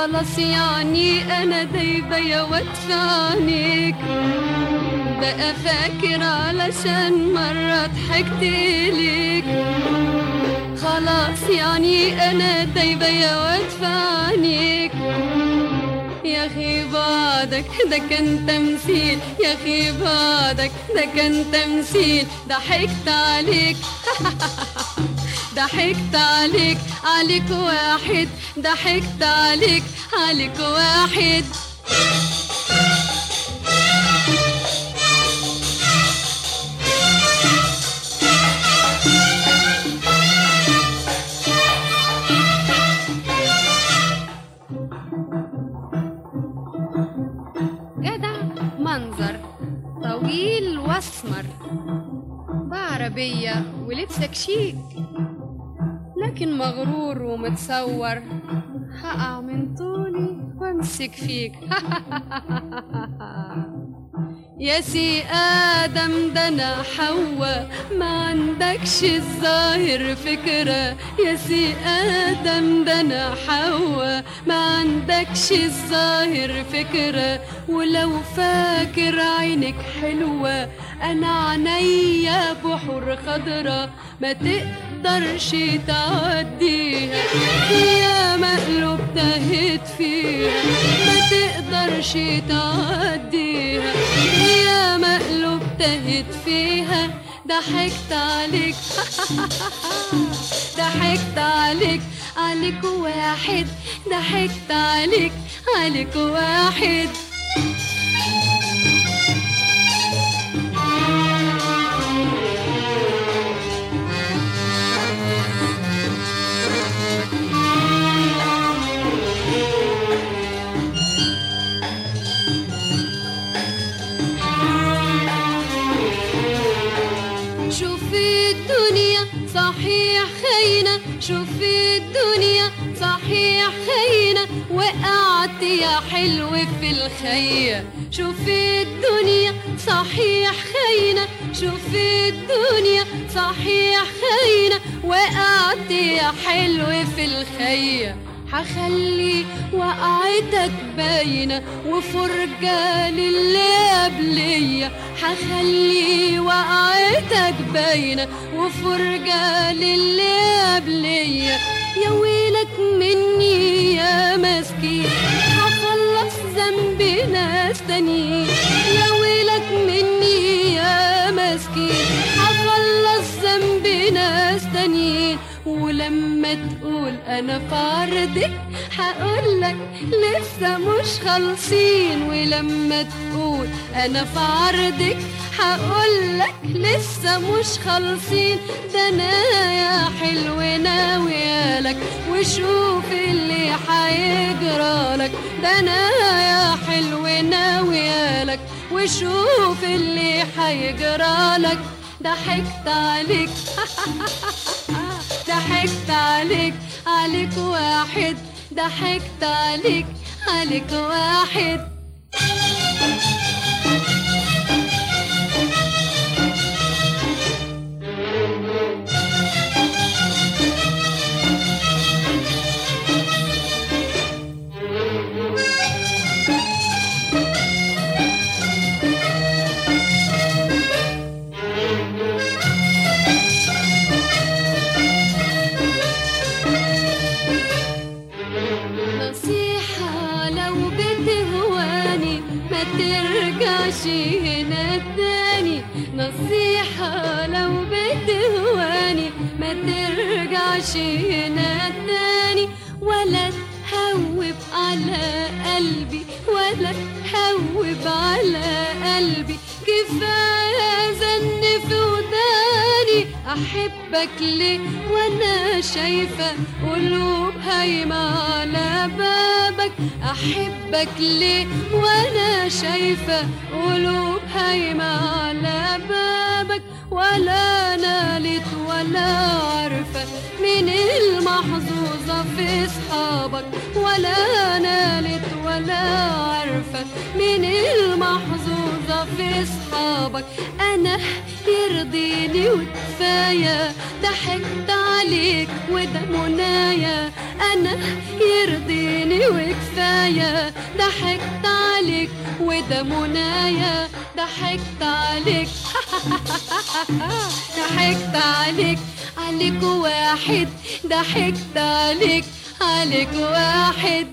خلاص يعني انا دايبه يا واد في عينيك بقى فاكر علشان مرة ضحكت ليك خلاص يعني انا دايبه يا واد في عينيك يا اخي بعدك ده كان تمثيل يا اخي بعدك ده كان تمثيل ضحكت عليك ضحكت عليك عليك واحد ضحكت عليك عليك واحد جدع منظر طويل واسمر بعربية ولبسك شيك لكن مغرور ومتصور هقع من طولي وامسك فيك يا سي آدم ده أنا حواء ما عندكش الظاهر فكرة يا سي آدم ده أنا حواء ما عندكش الظاهر فكرة ولو فاكر عينك حلوة أنا عينيا بحور خضرة ما تقدرش تعديها يا مقلوب تهت فيها ما تقدرش تعديها يا مقلوب تهت فيها ضحكت عليك ضحكت عليك عليك واحد ضحكت عليك عليك واحد شوف الدنيا صحيح خاينة شوف الدنيا صحيح خاينة وقعت يا حلو في الخية شوف الدنيا صحيح خاينة شوف الدنيا صحيح خاينة وقعت يا حلو في الخية حخلي وقعتك باينة وفرجة للي قبلية حخلي وقعتك باينة وفرجة للي قبلية يا ويلك مني يا مسكين هخلص ذنبي ناس تانيين يا ويلك مني يا مسكين هخلص ذنبي ناس تانيين ولما تقول انا في عرضك هقولك لسه مش خالصين ولما تقول انا في عرضك هقولك لسه مش خالصين ده انا يا حلو ناويالك وشوف اللي هيجرالك ده انا يا حلو ناويالك وشوف اللي هيجرالك ضحكت عليك ضحكت عليك عليك واحد ضحكت عليك عليك واحد نصيحة لو بتهواني ما ترجعش هنا تاني نصيحة لو بتهواني ما ترجعش هنا تاني ولا تهوب على قلبي ولا تهوب على قلبي كفاية زن في وداني أحبك ليه وأنا شايفة قلوب هايمة على بابك أحبك ليه وأنا شايفة قلوب هايمة على بابك ولا نالت ولا عارفة من المحظوظة في صحابك ولا نالت ولا عارفة من المحظوظة في صحابك أنا يرضيني وكفاية ضحكت عليك وده منايا أنا يرضيني وكفاية ضحكت عليك وده منايا ضحكت عليك ضحكت عليك عليك واحد ضحكت عليك عليك واحد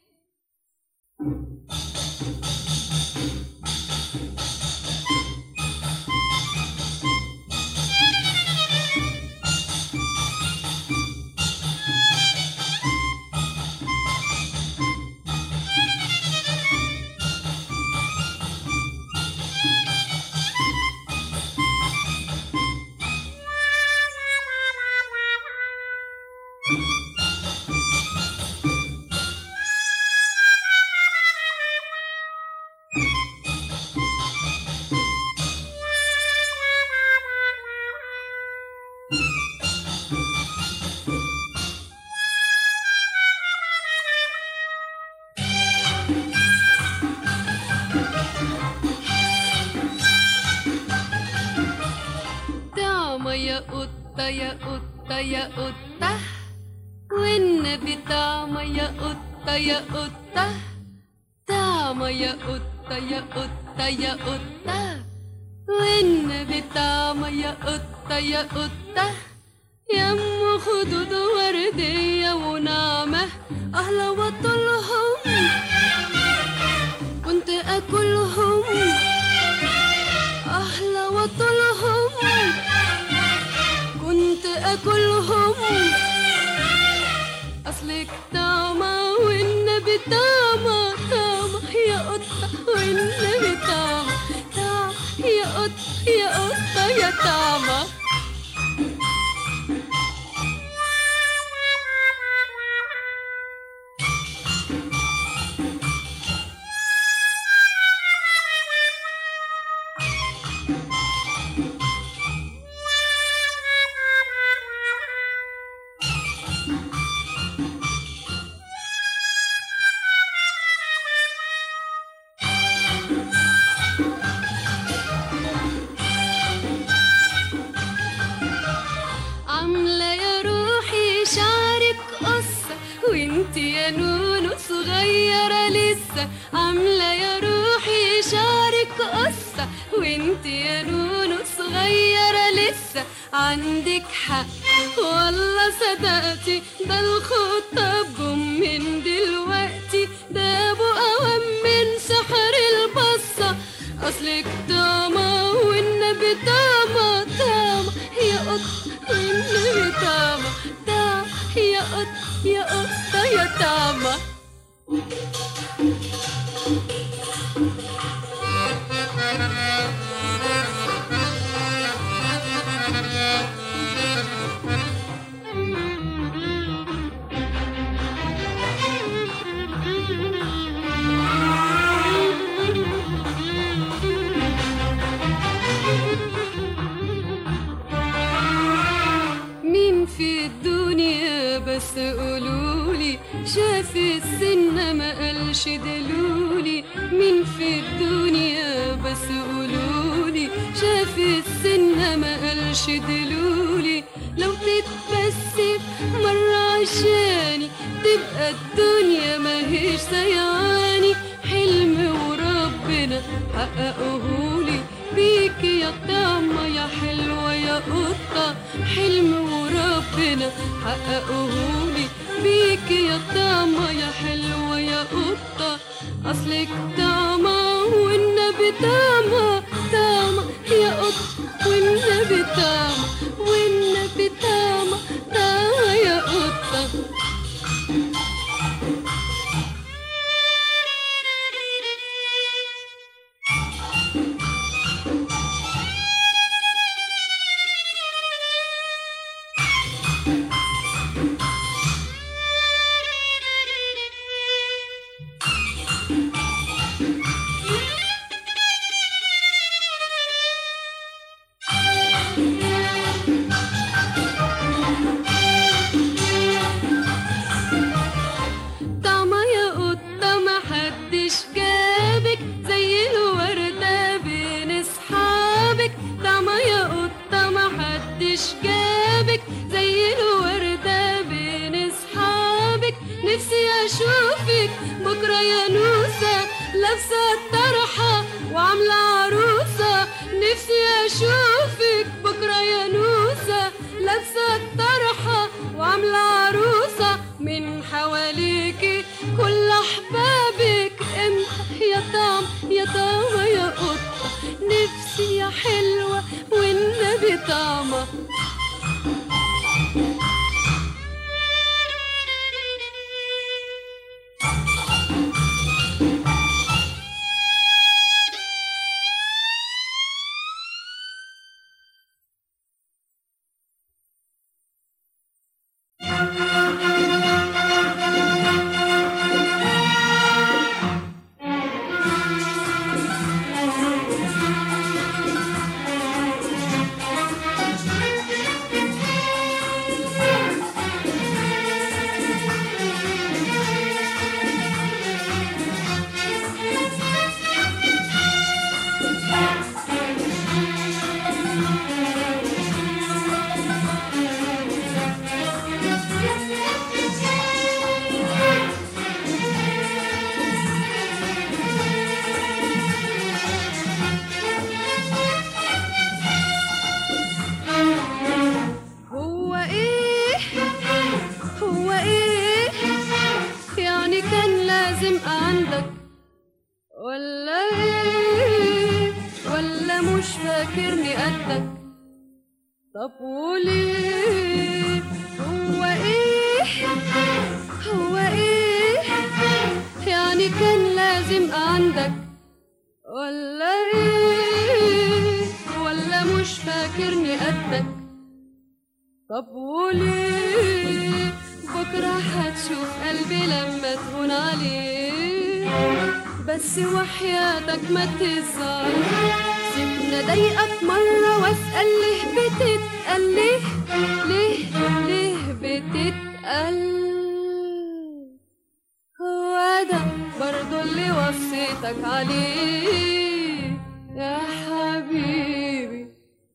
طعمة يا قطة يا قطة يا قطة والنبي طعمة يا قطة يا قطة طعمة يا قطة يا قطة يا قطة والنبي طعمة يا قطة يا قطة يا ام خدود وردية ونعمة أهلا وطلهم كنت أكلهم أحلى وطلهم كنت أكلهم أصلك طعمة والنبي طعمة طعمة يا قطة والنبي طعمة طعمة يا قطة يا قطة يا طعمة عاملة يا روحي شعرك قصة وانت يا نونو صغيرة لسه عاملة يا روحي شعرك قصة وانت يا نونو صغيرة لسه عندك حق والله صدقتي ده الخطاب جم من دلوقتي ده ابو قوام من سحر البصة اصلك طامة والنبي طامة طامة يا قطة والنبي طامة طامة يا قطة يا قطة يا طامة مين في الدنيا بس قولولي شاف السنة ما قالش دلولي مين في الدنيا بس قولولي شاف السنة ما قالش دلولي لو تتبسم مرة عشاني تبقى الدنيا ماهيش سيعاني حلم وربنا حققهولي بيك يا طعمة يا حلوة يا قطة حلم وربنا حققهولي بيك يا طعمة يا حلوة يا قطة أصلك طعمة والنبي طعمة طعمة يا قطة والنبي طعمة والنبي طعمة طعمة يا قطة طعمة يا قطة محدش جابك زي الوردة بين اصحابك طعمة يا قطة محدش جابك زي الوردة بين اصحابك نفسي اشوفك بكرة يا نوسة لابسة الطرحة وعاملة عروسة نفسي أشوفك بكرة يا نوسة لابسة الطرحة وعاملة عروسة من حواليكي كل أحبابك امتى يا طعم يا طعمة يا قطة نفسي يا حلوة والنبي طعمة هو ايه هو ايه يعني كان لازم عندك ولا ايه ولا مش فاكرني قدك طب وليه هو ايه هو ايه يعني كان لازم عندك ولا ايه ولا مش فاكرني قدك طب وليه بكرة هتشوف قلبي لما تهون عليه بس وحياتك ما تزعل سيبنا ضايقك مرة واسأل ليه بتتقل ليه ليه ليه بتتقل هو ده برضو اللي وصيتك عليه يا حبيبي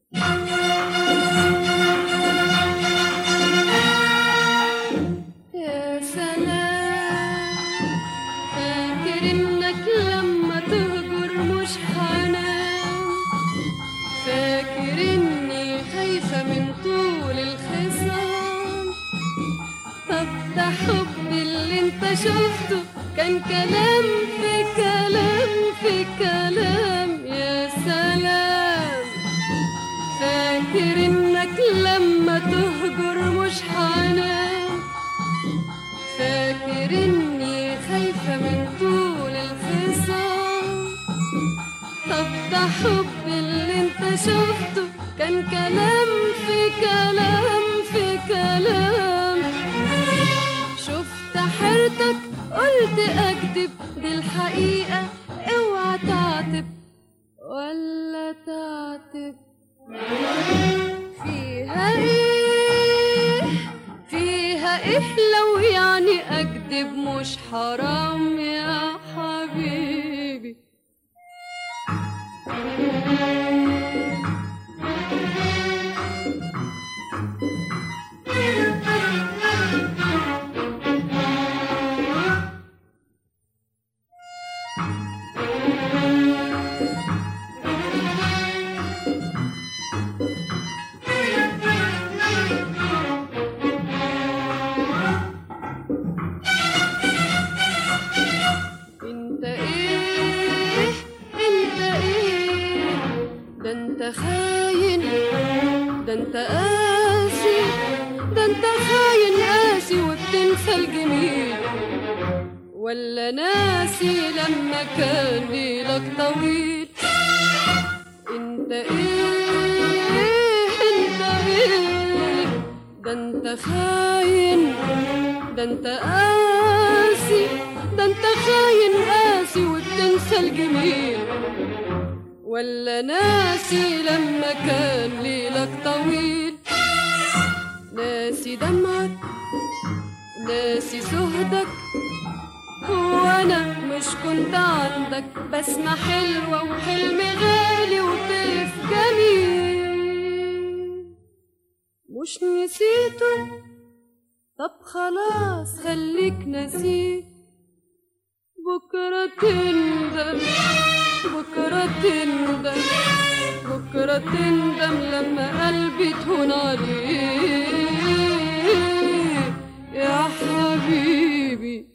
يا سلام فاكر انك لما تهجر مش حنان فاكر اني خايفة من طول الخصام طب ده حب اللي انت شفته كان كلام في كلام في كلام يا سلام فاكر انك لما تهجر مش حنان فاكر اني خايفة من طول الخصام طب ده حب اللي انت شفته كان كلام في كلام في كلام شفت حيرتك قلت اكذب دي الحقيقة اوعى تعتب ولا تعتب فيها ايه فيها ايه لو يعني اكذب مش حرام يا حبيبي انت ايه انت ايه ده انت خاين ده انت قاسي ده انت خاين قاسي وبتنسى الجميل ولا ناسي لما كان ليلك طويل انت ايه انت ايه ده انت خاين ده انت قاسي ده انت خاين قاسي وبتنسى الجميل ولا ناسي لما كان ليلك طويل ناسي دمعك ناسي سهدك وانا مش كنت عندك بسمة حلوة وحلم غالي وطيف جميل مش نسيته طب خلاص خليك نسيه بكرة تندم بكرة تندم بكرة تندم لما قلبي تهون عليك يا حبيبي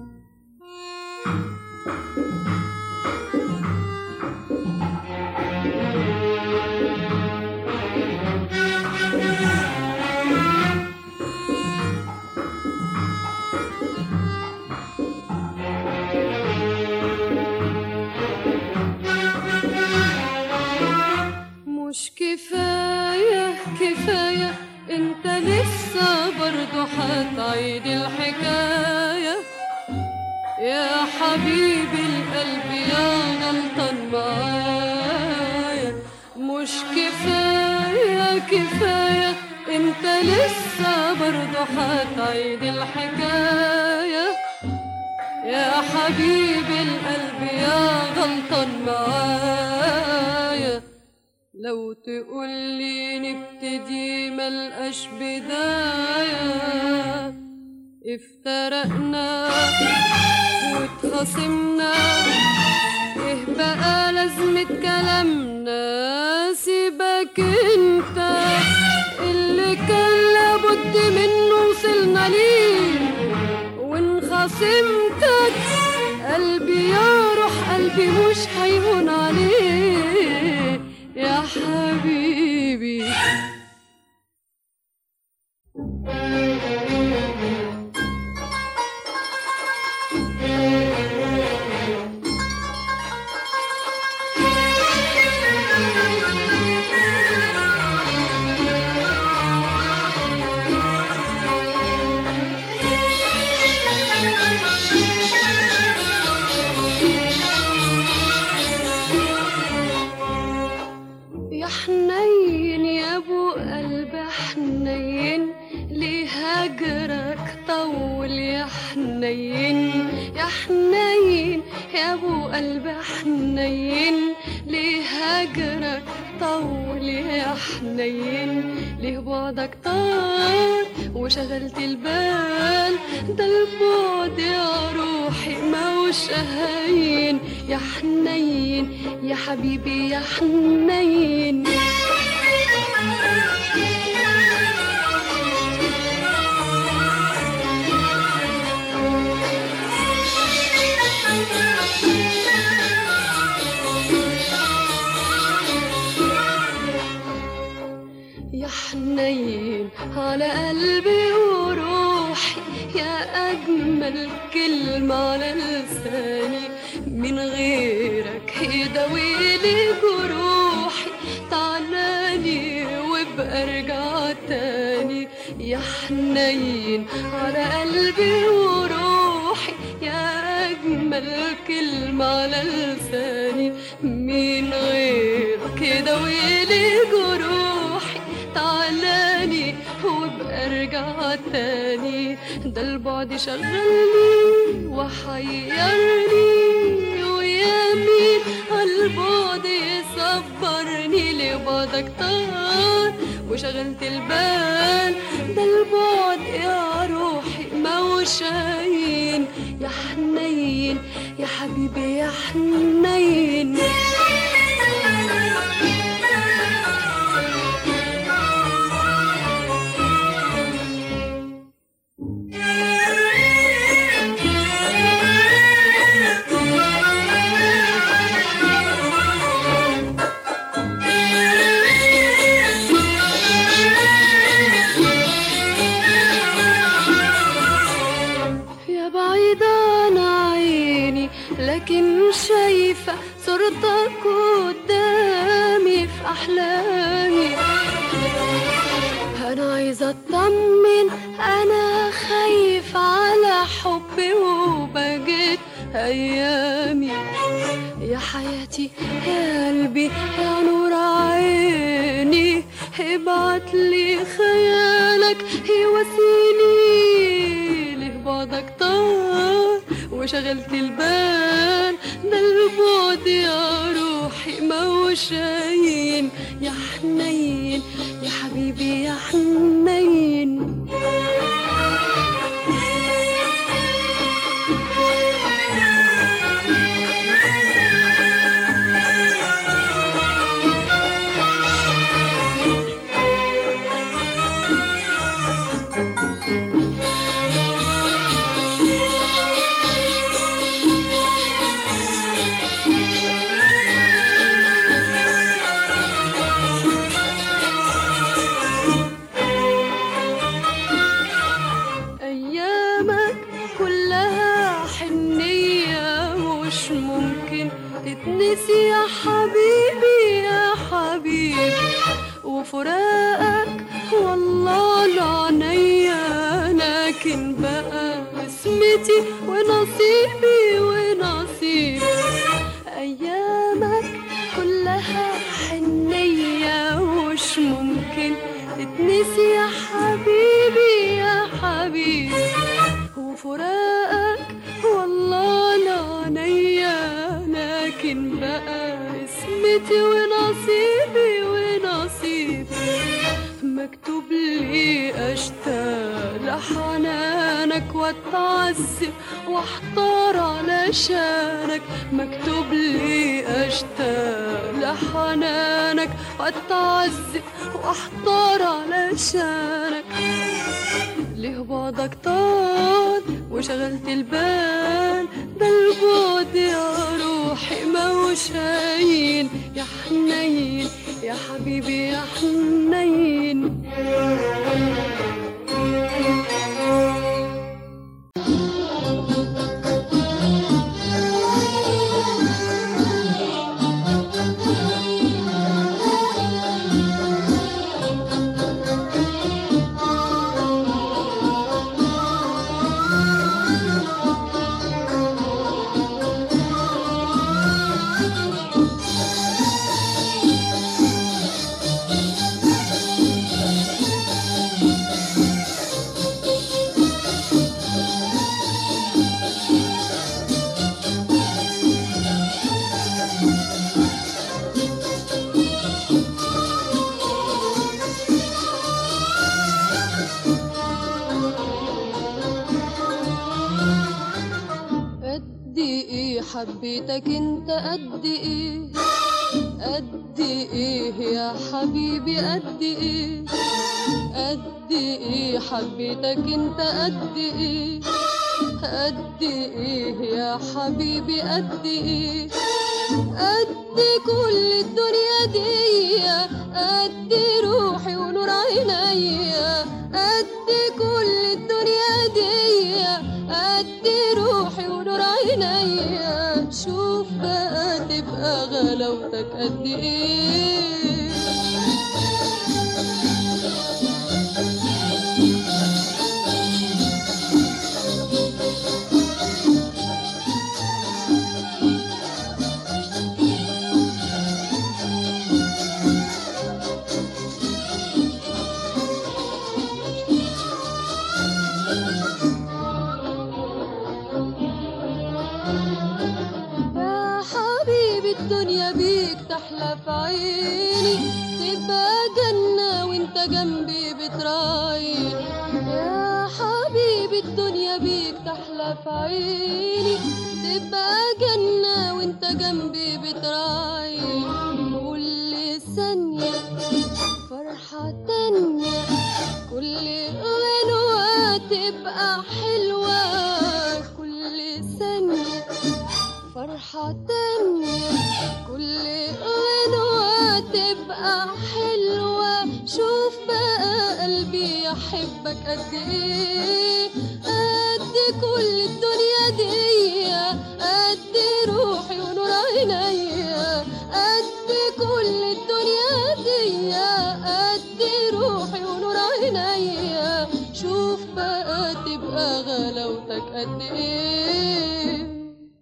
مش كفاية كفاية انت لسه برضو هتعيد الحكاية يا حبيبي القلب يا غلطان معايا مش كفاية كفاية انت لسه برضو هتعيد الحكاية يا حبيبي القلب يا غلطان معايا لو تقولي نبتدي ملقاش بداية افترقنا واتخاصمنا ايه بقى لازمة كلامنا سيبك انت اللي كان لابد منه وصلنا ليه وان خاصمتك قلبي يا روح قلبي مش هيهون عليه يا حبيبي يا حنين يا ابو قلب حنين ليه هجرك طول يا حنين يا حنين يا ابو قلب حنين ليه هجرك طول يا حنين ليه بعدك طار وشغلت البال ده البعد يا روحي ما وش هين يا حنين يا حبيبي يا حنين يا حنين على قلبي وروحي يا أجمل كلمة على لساني من غيرك يداويلي جروحي تعالالي وابقى ارجع تاني يا حنين على قلبي وروحي يا أجمل كلمة على لساني من غيرك يداويلي جروحي تعالاني وابقى ارجع تاني ده البعد شغلني وحيرني ويا مين عالبعد يصبرني لبعدك طار وشغلت البال ده البعد يا روحي موشاين يا حنين يا حبيبي يا حنين يا بعيد عن عيني لكن شايفة صورتك قدامي في أحلامي أنا عايزة أطمن أنا خايفة على حبي وبجد أيامي يا حياتي يا قلبي يا نور عيني ابعت لي خيالك يواسيني ليه بعدك طار وشغلت البال ده البعد يا روحي موشاين يا حنين يا حبيبي يا حنين مش ممكن تتنسي يا حبيبي يا حبيبي وفراقك والله لعنيا لكن بقى اسمتي ونصيبي ونصيبي أيامك كلها حنية ومش ممكن تتنسي يا حبيبي يا حبيبي وفراقك والله لعنيا لكن بقى اسمتي ونصيبي ونصيبي مكتوب لي اشتاق لحنانك واتعذب واحتار علشانك مكتوب لي اشتاق لحنانك واتعذب واحتار علشانك ليه بعدك طال وشغلت البال ده البعد يا روحي موش هين يا حنين يا حبيبي يا حنين قد ايه حبيتك انت قد ايه قد ايه يا حبيبي قد ايه قد ايه حبيتك انت قد ايه قد ايه يا حبيبي قد ايه قد كل الدنيا دي قد روحي ونور عينيا قد كل الدنيا دي قد روحي ونور عينيا شوف بقى تبقى غلاوتك قد ايه يا حبيبي الدنيا بيك تحلى في عيني تبقى جنة وانت جنبي بتراعيني يا حبيبي الدنيا بيك تحلى في عيني تبقى جنة وانت جنبي بتراعيني كل ثانية فرحة تانية كل غنوة تبقى حلوة كل ثانية فرحة تانية كل غنوة تبقى حلوة شوف بقى قلبي يحبك قد ايه قد كل الدنيا دي قد روحي ونور عينيا قد كل الدنيا دي قد روحي ونور عينيا شوف بقى تبقى غلاوتك قد ايه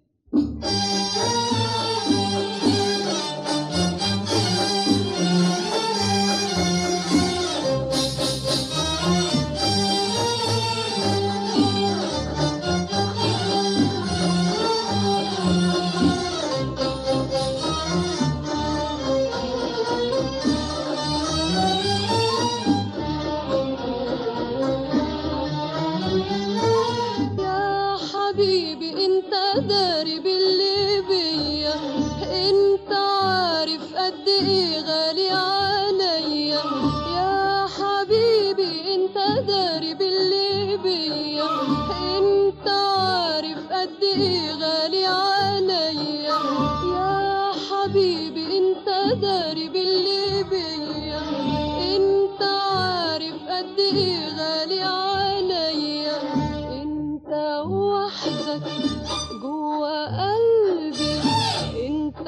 يا حبيبي انت داري باللي بيا انت عارف قد ايه غالي عليا يا حبيبي انت داري باللي بيا انت عارف قد ايه غالي عليا يا حبيبي انت داري باللي بيا انت عارف قد ايه غالي عليا انت وحدك جوا قلبي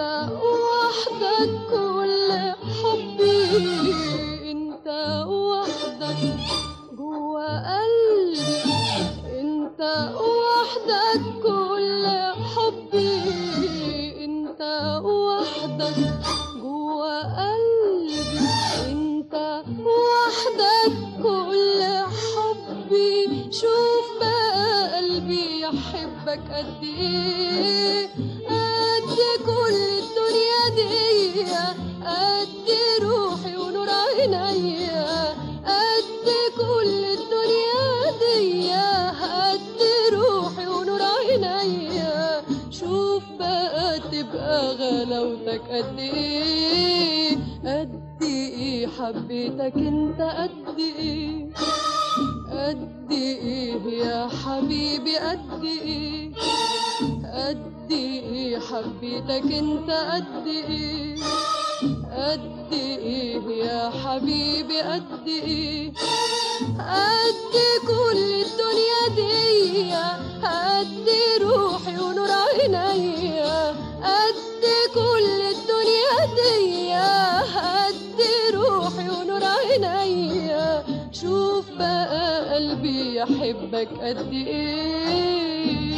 انت وحدك كل حبي انت وحدك جوا قلبي انت وحدك كل حبي انت وحدك جوا قلبي انت وحدك كل حبي شوف بقى قلبي يحبك قد ايه قد كل الدنيا دي قد روحي ونور عينيا قد كل الدنيا دي قد روحي ونور عينيا شوف بقى تبقى غلاوتك قد ايه قد ايه حبيتك انت قد ايه قد ايه يا حبيبي قد ايه قد ايه حبيتك انت قد ايه قد ايه يا حبيبي قد ايه قد كل الدنيا دي قد روحي ونور عينيا قد كل الدنيا دي قد روحي ونور عينيا شوف بقى قلبي يحبك قد ايه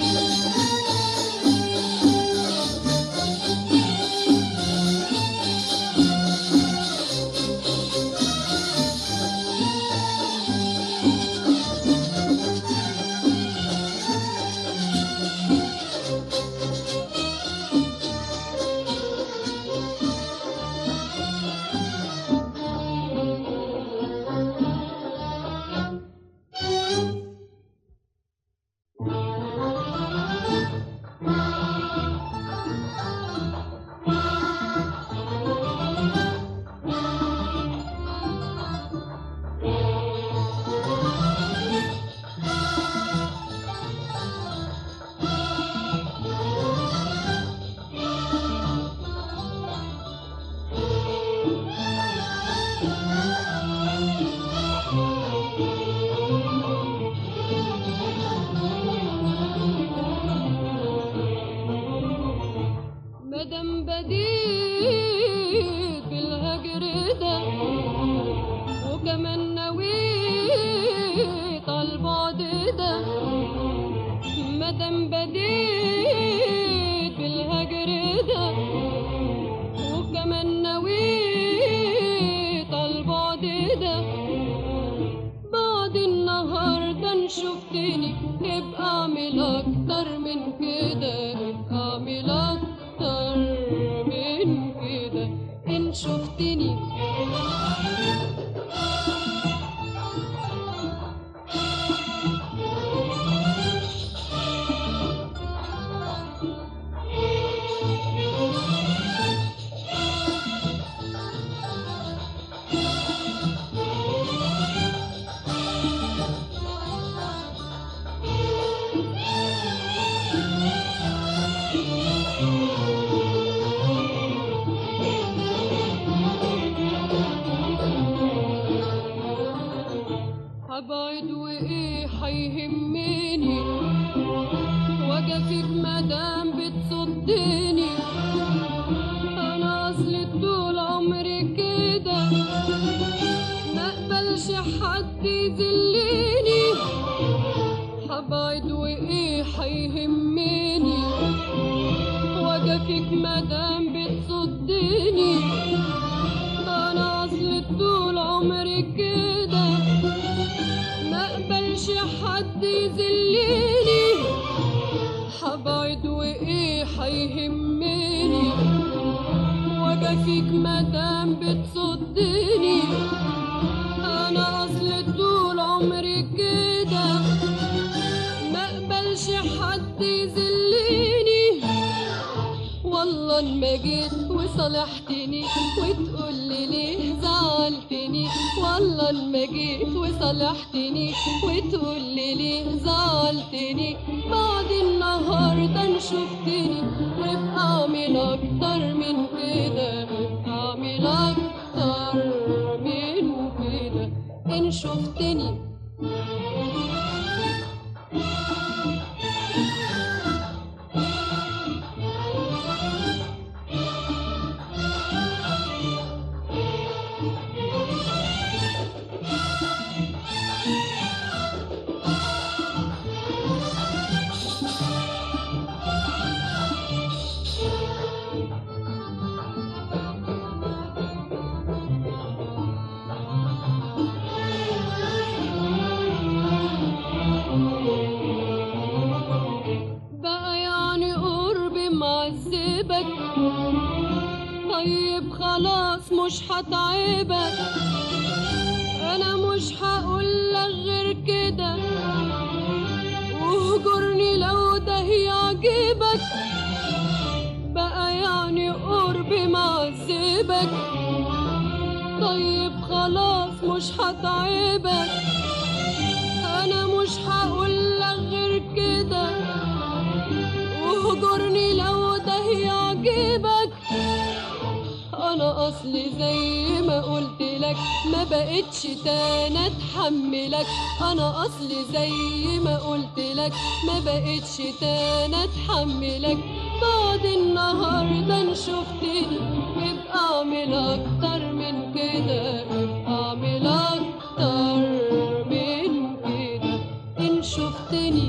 مدام بديت بالهجر ده وكمان نويت عالبعد ده مدام بديت بالهجر ده وكمان نويت عالبعد ده بعد النهارده إن شفتني يبقى اعمل اكتر من كده يبقى اعمل اكتر من كده ان شفتني هبعد وايه هيهمني وجفك مدام بتصدني انا اصلي طول عمري كده ما اقبلش حد يذلني هبعد وايه هيهمني وجفك مدام بتصدني انا اصلي طول عمري كده ما اقبلش حد يذلني هبعد وايه هيهمني وجفيك مدام بتصدني انا اصل طول عمري كده ما اقبلش حد يذلني والله ان ما جيت وصالحتني وتقول لي ليه زعلتني والله ان ما جيت وصالحتني وتقول لي ليه زعلتني بعد النهارده إن شفتني يبقى اعمل اكتر من كده يبقى اعمل اكتر من كده ان شفتني معذبك طيب خلاص مش هتعبك انا مش هقولك غير كده واهجرني لو ده يعجبك بقى يعني قربي معذبك طيب خلاص مش هتعبك انا مش هقولك غير كده واهجرني لو ده يعجبك انا اصلي زي ما قلت لك ما بقتش تاني اتحملك انا اصلي زي ما قلت لك ما بقتش تاني اتحملك بعد النهارده ان شفتني ابقى اعمل اكتر من كده ابقى اعمل اكتر من كده ان شفتني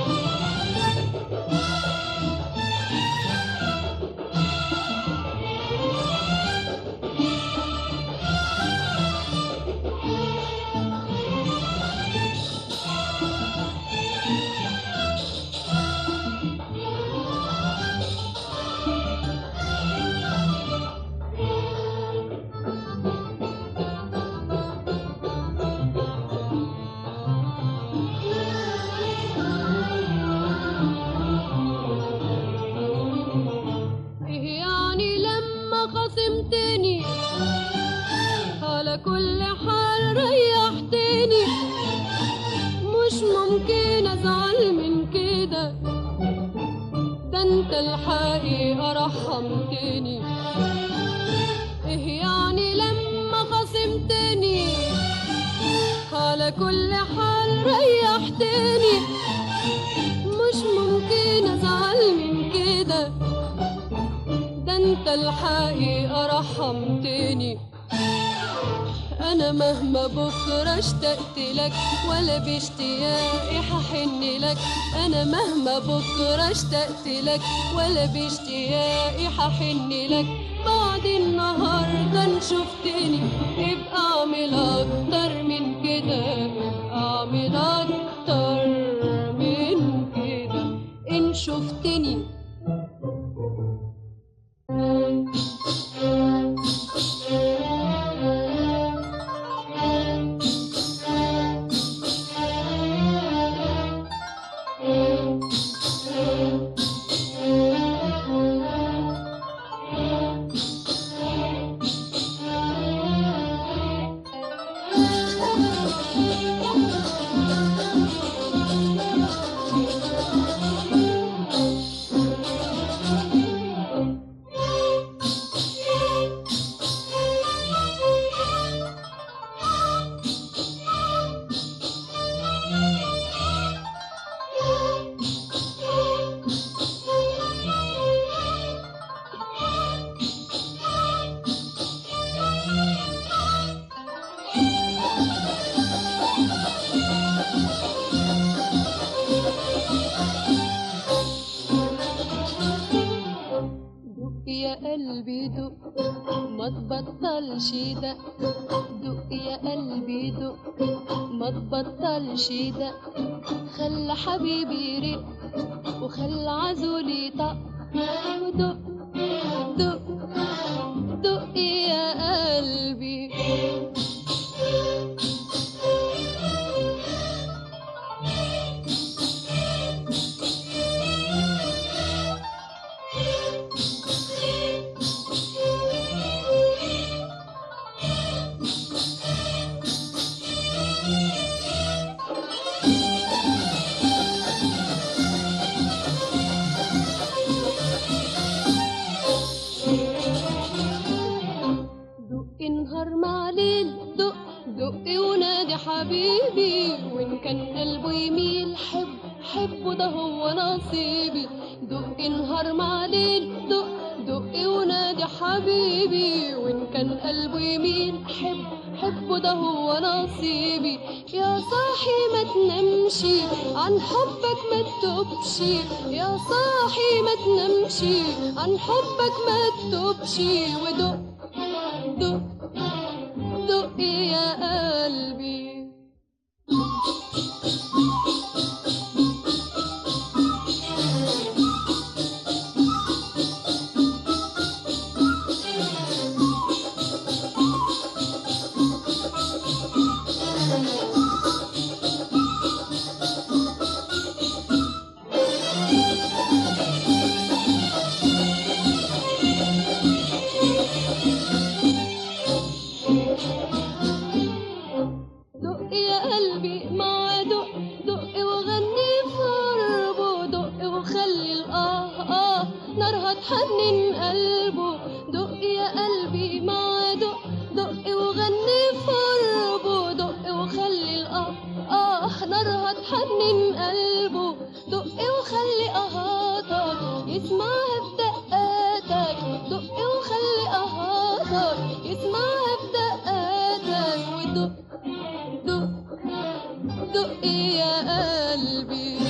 ايه يعني لما خصمتني على كل حال ريحتني مش ممكن ازعل من كده ده انت الحقيقة رحمتني ايه يعني لما خصمتني على كل حال ريحتني مش ممكن ازعل من كده ده انت الحقيقة رحمتني انا مهما بكرة اشتقت لك ولا باشتياقي هحن لك انا مهما بكرة اشتقت لك ولا باشتياقي هحن لك بعد النهاردة ان شفتني ابقى اعمل اكتر من كده ابقى اعمل اكتر من كده ان شفتني دق يا قلبي دق ما تبطلش دق دق يا قلبي دق ما تبطلش دق خلى حبيبي يرق وخلى عزولي طق ودق دق دق يا قلبي دق نهار مع ليل دق دق ونادي حبيبي وان كان قلبه يميل حب حبه ده هو نصيبي دق نهار مع ليل دق دق ونادي حبيبي وان كان قلبه يميل حب حبه ده هو نصيبي يا صاحي ما تنامشي عن حبك ما تتوبش يا صاحي ما تنامشي عن حبك ما تتوبش ودق دق دق يا قلبي نارها تحنن قلبه دق يا قلبي مع دق دق وغني في قربه دق وخلي الآه آه نارها تحنن قلبه دق وخلي أهاتك يسمعها في دقاتك دق وخلي أهاتك يسمعها في دقاتك ودق دق دق يا قلبي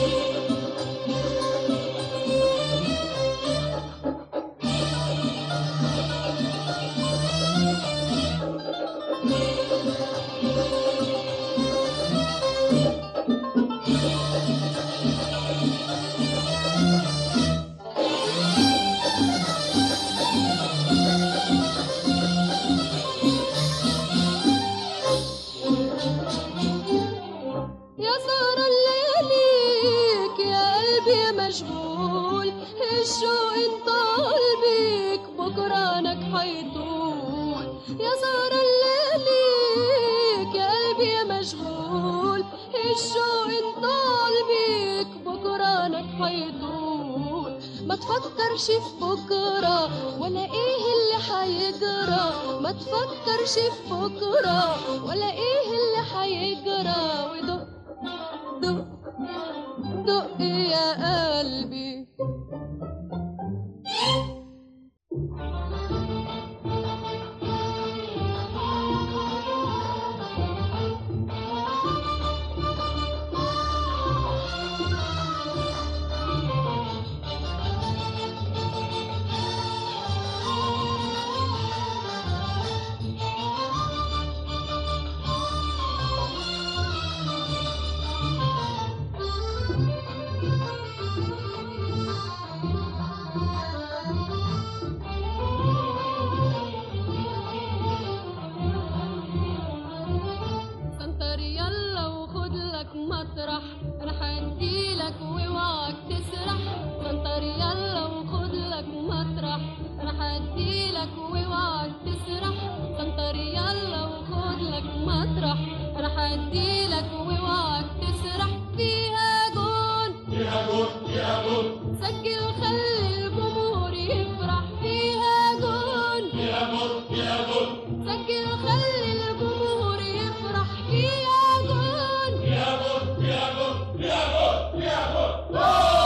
يا سهر اللياليك يا قلبي يا مشغول الشوق انت قلبك بكرة عنك حيطول يا سهر اللياليك يا قلبي يا مشغول الشوق انت قلبك بكرة عنك حيطول ما تفكرش في بكرة ولا ايه اللي حيجرى ما تفكرش في بكرة ولا ايه اللي حيجرى ودق دق دق يا قلبي سنتر يلا وخد لك مطرح انا هديلك واوعك تسرح سنتر يلا وخد لك مطرح انا هديلك واوعك تسرح سنتر يلا وخد لك مطرح انا هديلك واوعك تسرح فيها جون فيها جول فيها جول سجل خلي الجمهور يفرح فيها جون فيها جول فيها جول سجل خلي الجمهور يفرح فيها جون فيها جول فيها جول فيها جول فيها جول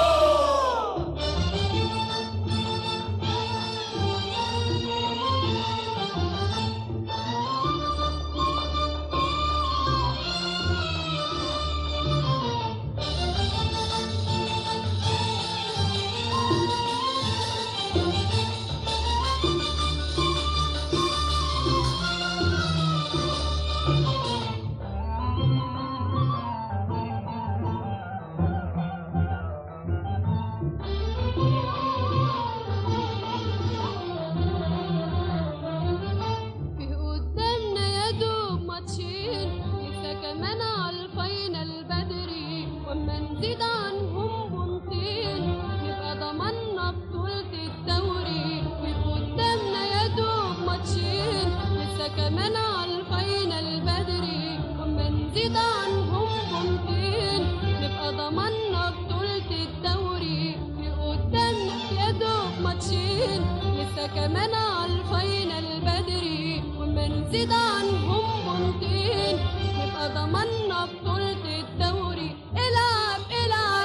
في قدامنا يا دوب ماتشين لسه كمان على الفاينل بدري واما نزيد عنهم بنطين نبقى ضمنا بطولة الدوري في قدامنا يا دوب ماتشين لسه كمان على الفاينل بدري واما نزيد عنهم بنطين نبقى ضمنا بطولة الدوري في قدامنا يا دوب ماتشين لسه كمان على الفاينل بدري وما نزيد عنهم بنطين نبقى ضمنا بطولة الدوري العب العب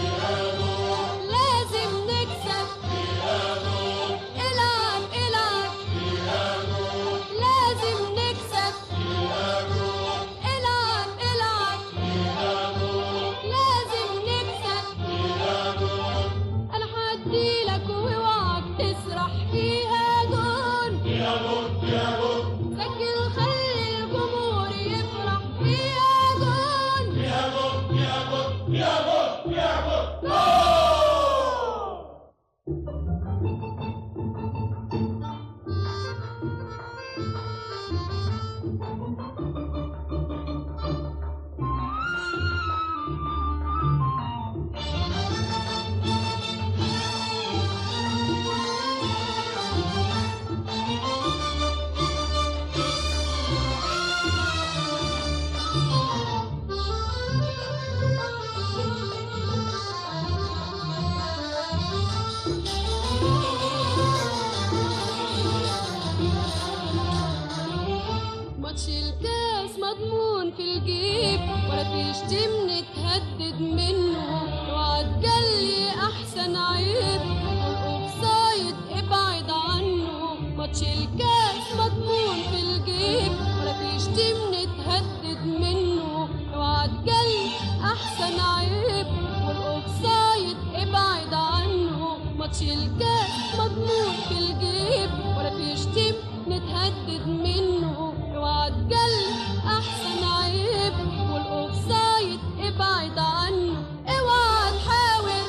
لازم نكسب العب العب لازم نكسب العب العب لازم نكسب انا هديلك واوعك تسرح فيها جون فيها جول فيها جول سجل خلي الجمهور يفرح فيها جون فيها جول تشيل كاس مضمون في الجيب ولا فيش تيم نتهدد منه اوعى تجلي احسن عيب والاوفسايد ابعد عنه ماتش الكاس مضمون في الجيب ولا فيش تيم نتهدد منه اوعى تجلي احسن عيب والاوفسايد ابعد عنه اوعى تحاول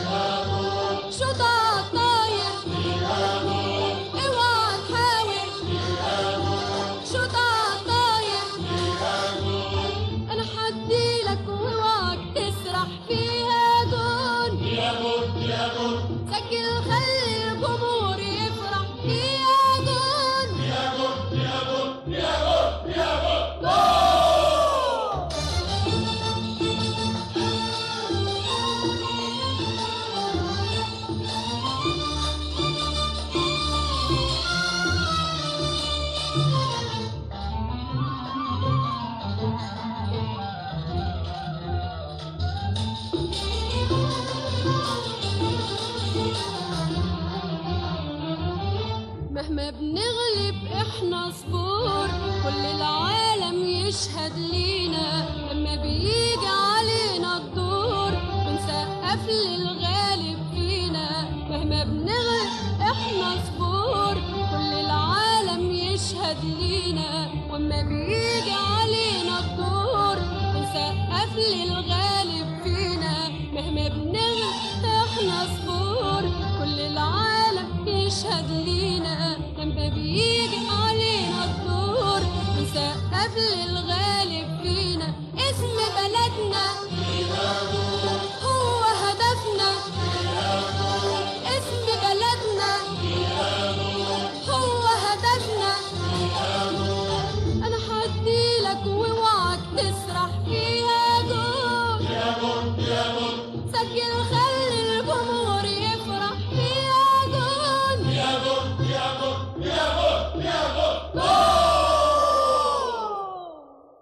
شوطة طاير اوعى تحاول شوطة طاير انا حديلك واوعك تسرح فيها جون سجل خلي الجمهور يفرح فيها جون مهما بنغلب احنا صبور كل العالم يشهد لينا لما بيجي علينا الدور بنسقف للغالب فينا مهما بنغلب احنا صبور كل العالم يشهد لينا واما بيجي علينا الدور بنسقف للغالب فينا مهما بنغلب احنا صبور كل العالم يشهد لينا لما بيجي علينا الدور بنسقف للغالب